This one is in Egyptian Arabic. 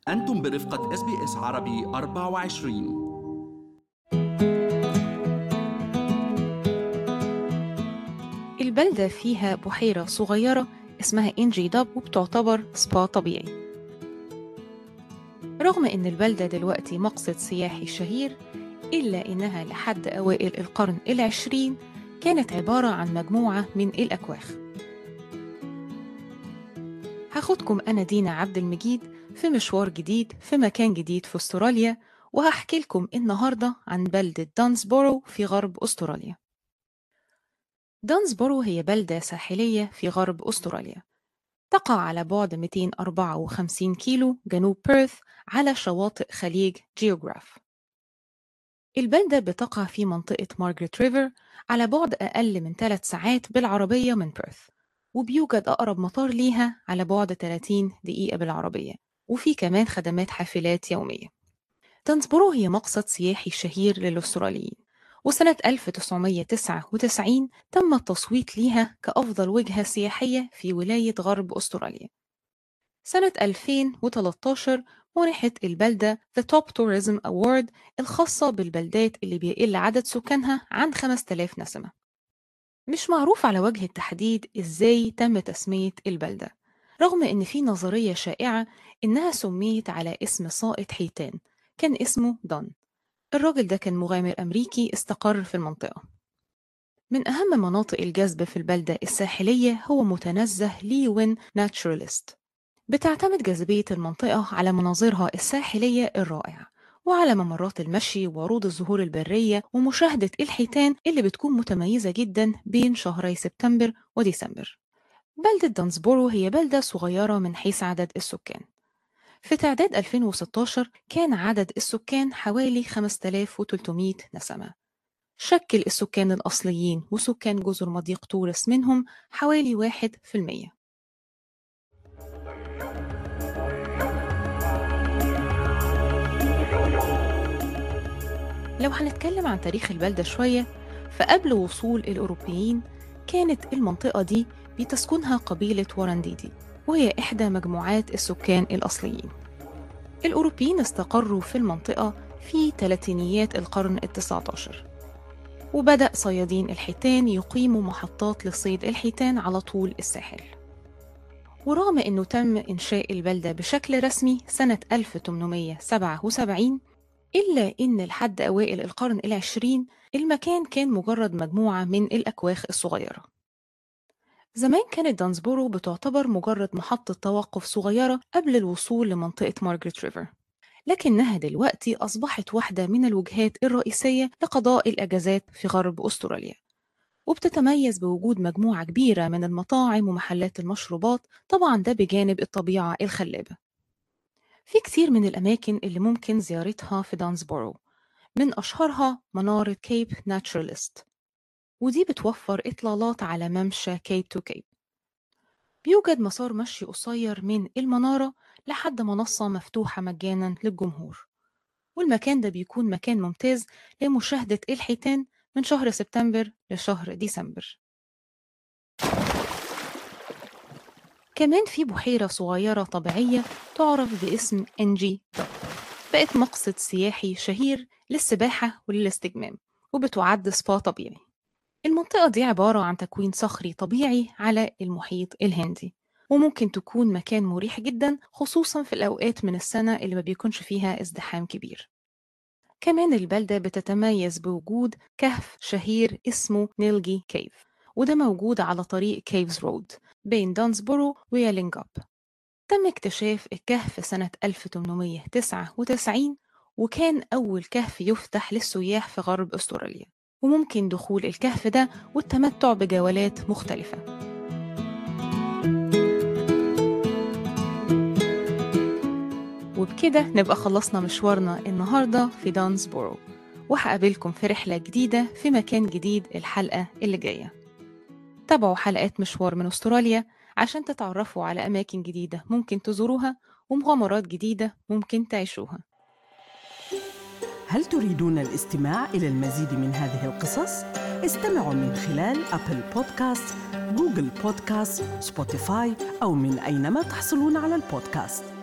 أنتم برفقة اس بي اس عربي 24 البلدة فيها بحيرة صغيرة اسمها إنجي داب وبتعتبر سبا طبيعي رغم إن البلدة دلوقتي مقصد سياحي شهير إلا إنها لحد أوائل القرن العشرين كانت عبارة عن مجموعة من الأكواخ هاخدكم أنا دينا عبد المجيد في مشوار جديد في مكان جديد في أستراليا وهحكي لكم النهاردة عن بلدة دانسبورو في غرب أستراليا دانسبورو هي بلدة ساحلية في غرب أستراليا تقع على بعد 254 كيلو جنوب بيرث على شواطئ خليج جيوغراف البلدة بتقع في منطقة مارغريت ريفر على بعد أقل من 3 ساعات بالعربية من بيرث وبيوجد أقرب مطار ليها على بعد 30 دقيقة بالعربية وفي كمان خدمات حافلات يومية دانسبورو هي مقصد سياحي شهير للأستراليين وسنة 1999 تم التصويت ليها كأفضل وجهة سياحية في ولاية غرب أستراليا سنة 2013 منحت البلدة The Top Tourism Award الخاصة بالبلدات اللي بيقل عدد سكانها عن 5000 نسمة مش معروف على وجه التحديد إزاي تم تسمية البلدة رغم إن في نظرية شائعة إنها سميت على اسم سائق حيتان كان اسمه دون الراجل ده كان مغامر أمريكي استقر في المنطقة من أهم مناطق الجذب في البلدة الساحلية هو متنزه ليوين ناتشوراليست بتعتمد جاذبية المنطقة على مناظرها الساحلية الرائعة وعلى ممرات المشي وعروض الزهور البرية ومشاهدة الحيتان اللي بتكون متميزة جدا بين شهري سبتمبر وديسمبر بلدة دانسبورو هي بلدة صغيرة من حيث عدد السكان في تعداد 2016 كان عدد السكان حوالي 5300 نسمة شكل السكان الأصليين وسكان جزر مضيق تورس منهم حوالي 1% لو هنتكلم عن تاريخ البلدة شوية فقبل وصول الأوروبيين كانت المنطقة دي بتسكنها قبيلة ورانديدي وهي إحدى مجموعات السكان الأصليين الأوروبيين استقروا في المنطقة في ثلاثينيات القرن التسعة عشر وبدأ صيادين الحيتان يقيموا محطات لصيد الحيتان على طول الساحل ورغم أنه تم إنشاء البلدة بشكل رسمي سنة 1877 إلا إن لحد أوائل القرن العشرين المكان كان مجرد مجموعة من الأكواخ الصغيرة زمان كانت دانسبورو بتعتبر مجرد محطة توقف صغيرة قبل الوصول لمنطقة مارغريت ريفر لكنها دلوقتي أصبحت واحدة من الوجهات الرئيسية لقضاء الأجازات في غرب أستراليا وبتتميز بوجود مجموعة كبيرة من المطاعم ومحلات المشروبات طبعا ده بجانب الطبيعة الخلابة في كتير من الأماكن اللي ممكن زيارتها في دانسبورو من أشهرها منارة كيب ناتشراليست ودي بتوفر إطلالات على ممشى كيب تو كيب بيوجد مسار مشي قصير من المنارة لحد منصة مفتوحة مجانا للجمهور والمكان ده بيكون مكان ممتاز لمشاهدة الحيتان من شهر سبتمبر لشهر ديسمبر كمان في بحيرة صغيرة طبيعية تعرف باسم إنجي دوب بقت مقصد سياحي شهير للسباحة وللاستجمام وبتعد سبا طبيعي المنطقة دي عبارة عن تكوين صخري طبيعي على المحيط الهندي وممكن تكون مكان مريح جدا خصوصا في الأوقات من السنة اللي ما بيكونش فيها ازدحام كبير كمان البلدة بتتميز بوجود كهف شهير اسمه نيلجي كيف وده موجود على طريق كيفز رود بين دانسبورو ويالينغاب تم اكتشاف الكهف سنة 1899 وكان أول كهف يفتح للسياح في غرب أستراليا وممكن دخول الكهف ده والتمتع بجولات مختلفة وبكده نبقى خلصنا مشوارنا النهاردة في دانسبورو وهقابلكم في رحلة جديدة في مكان جديد الحلقة اللي جاية تابعوا حلقات مشوار من أستراليا عشان تتعرفوا على أماكن جديدة ممكن تزوروها ومغامرات جديدة ممكن تعيشوها هل تريدون الاستماع إلى المزيد من هذه القصص؟ استمعوا من خلال أبل بودكاست، جوجل بودكاست، سبوتيفاي أو من أينما تحصلون على البودكاست